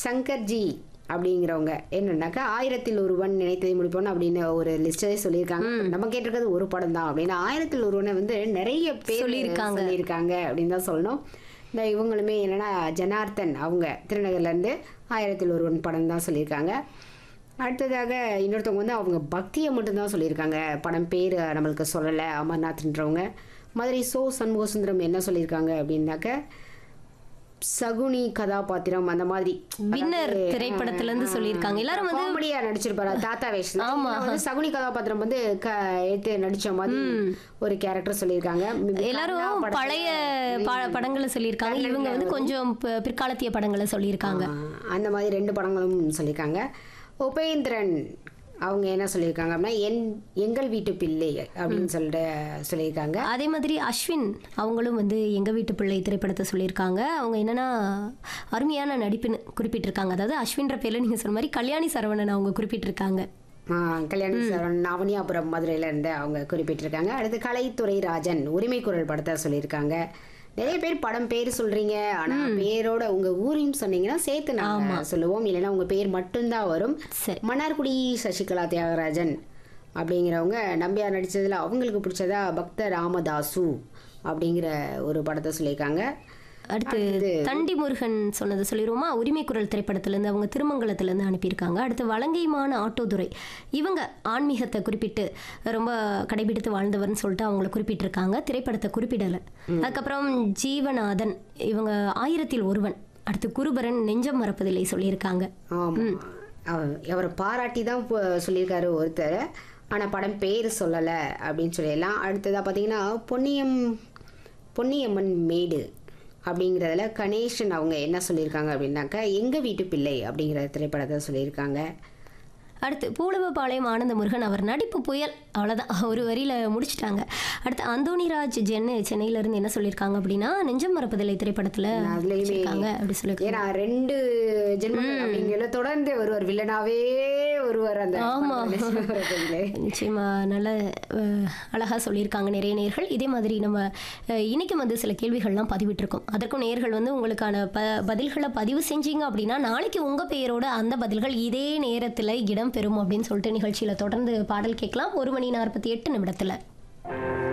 சங்கர்ஜி அப்படிங்கிறவங்க என்னன்னாக்கா ஆயிரத்தில் ஒருவன் நினைத்ததை முடிப்போம் அப்படின்னு ஒரு லிஸ்டே சொல்லியிருக்காங்க நம்ம கேட்டிருக்கிறது ஒரு படம் தான் அப்படின்னா ஆயிரத்தில் ஒருவனை வந்து நிறைய பேர் சொல்லியிருக்காங்க. சொல்லியிருக்காங்க அப்படின்னு தான் சொல்லணும் இந்த இவங்களுமே என்னன்னா ஜனார்த்தன் அவங்க திருநகர்ல இருந்து ஆயிரத்தில் ஒருவன் படம் தான் சொல்லியிருக்காங்க அடுத்ததாக இன்னொருத்தவங்க வந்து அவங்க பக்தியை மட்டும்தான் சொல்லியிருக்காங்க படம் பேர் நம்மளுக்கு சொல்லலை அமர்நாத்ன்றவங்க மதுரை சோ சண்முக சுந்தரம் என்ன சொல்லியிருக்காங்க அப்படின்னாக்க சகுனி கதாபாத்திரம் அந்த மாதிரி வின்னர் திரைப்படத்துல இருந்து சொல்லியிருக்காங்க எல்லாரும் வந்து காமெடியா நடிச்சிருப்பாரு தாத்தா வேஷம் ஆமா. வந்து சகுனி கதாபாத்திரம் வந்து க- எடுத்து நடிச்ச மாதிரி ஒரு கேரக்டர் சொல்லியிருக்காங்க எல்லாரும் கண்ணா படத்துல பழைய ப- படங்களை சொல்லியிருக்காங்க இவங்க வந்து கொஞ்சம் பி- பிற்காலத்திய படங்களை சொல்லியிருக்காங்க ஆ, அந்த மாதிரி ரெண்டு படங்களும் சொல்லியிருக்காங்க உபேந்திரன் அவங்க என்ன சொல்லியிருக்காங்க அப்படின்னா என் எங்கள் வீட்டு பிள்ளை அப்படின்னு சொல்லிட்டு சொல்லியிருக்காங்க அதே மாதிரி அஸ்வின் அவங்களும் வந்து எங்க வீட்டு பிள்ளை திரைப்படத்தை சொல்லியிருக்காங்க அவங்க என்னன்னா அருமையான நடிப்புன்னு குறிப்பிட்டிருக்காங்க அதாவது அஸ்வின்ற பேர்ல நீங்க சொன்ன மாதிரி கல்யாணி சரவணன் அவங்க குறிப்பிட்டிருக்காங்க ஆ, கல்யாணி சரவணன் அவனியாபுரம் மதுரையில இருந்து அவங்க குறிப்பிட்டிருக்காங்க அடுத்து கலைத்துறை ராஜன் உரிமை குரல் படத்தை சொல்லியிருக்காங்க நிறைய பேர் படம் பேர் சொல்றீங்க ஆனா பேரோட உங்க ஊரையும் சொன்னீங்கன்னா சேர்த்து நாங்க சொல்லுவோம் இல்லைன்னா உங்க பேர் மட்டும்தான் வரும் சரி மன்னார்குடி சசிகலா தியாகராஜன் அப்படிங்கிறவங்க நம்பியார் நடிச்சதுல அவங்களுக்கு பிடிச்சதா பக்த ராமதாசு அப்படிங்கிற ஒரு படத்தை சொல்லியிருக்காங்க அடுத்து தண்டி முருகன் சொன்னதை சொல்லிடுவோமா உரிமை குரல் திரைப்படத்திலேருந்து அவங்க திருமங்கலத்திலேருந்து அனுப்பியிருக்காங்க அடுத்து வலங்கைமான ஆட்டோதுரை இவங்க ஆன்மீகத்தை குறிப்பிட்டு ரொம்ப கடைபிடித்து வாழ்ந்தவர்னு சொல்லிட்டு அவங்கள குறிப்பிட்டிருக்காங்க திரைப்படத்தை குறிப்பிடலை அதுக்கப்புறம் ஜீவநாதன் இவங்க ஆயிரத்தில் ஒருவன் அடுத்து குருபரன் நெஞ்சம் மறப்பதில்லை சொல்லியிருக்காங்க ஆமா அவர் அவரை பாராட்டி தான் போ- சொல்லியிருக்காரு ஒருத்தர் ஆனா படம் பேர் சொல்லலை அப்படின்னு சொல்லிடலாம் அடுத்ததா பார்த்தீங்கன்னா பொன்னியம் பொன்னியம்மன் மேடு அப்படிங்கிறதுல கணேசன் அவங்க என்ன சொல்லியிருக்காங்க அப்படின்னாக்கா எங்க வீட்டு பிள்ளை அப்படிங்கிற திரைப்படத்தை சொல்லியிருக்காங்க அடுத்து பூலவபாளையம் ஆனந்த முருகன் அவர் நடிப்பு புயல் அவ்வளோதான் ஒரு வரியில முடிச்சிட்டாங்க அடுத்து அந்தோணிராஜ் சென்னை சென்னையிலேருந்து என்ன சொல்லியிருக்காங்க அப்படின்னா நெஞ்சம் மறப்பதில்லை திரைப்படத்தில் அதுலயுமே இருக்காங்க அப்படி சொல்லியிருக்காங்க ஏன்னா ரெண்டு ஜென்மங்கள் அப்படிங்கிற தொடர்ந்து ஒருவர் வில்லனாவே ஒருவர் அந்த ஆமா. படத்துல. நிச்சயமா நல்ல அஹ், அழகா சொல்லியிருக்காங்க நிறைய நேர்கள் இதே மாதிரி நம்ம அஹ், இன்னைக்கும் வந்து சில கேள்விகள்லாம் பதிவிட்டிருக்கோம் அதற்கும் நேர்கள் வந்து உங்களுக்கான ப பதில்களை பதிவு செஞ்சீங்க அப்படின்னா நாளைக்கு உங்க பெயரோட அந்த பதில்கள் இதே நேரத்தில் இடம் பெறும் அப்படின்னு சொல்லிட்டு நிகழ்ச்சியில தொடர்ந்து பாடல் கேட்கலாம் ஒரு மணி நாற்பத்தி எட்டு நிமிடத்துல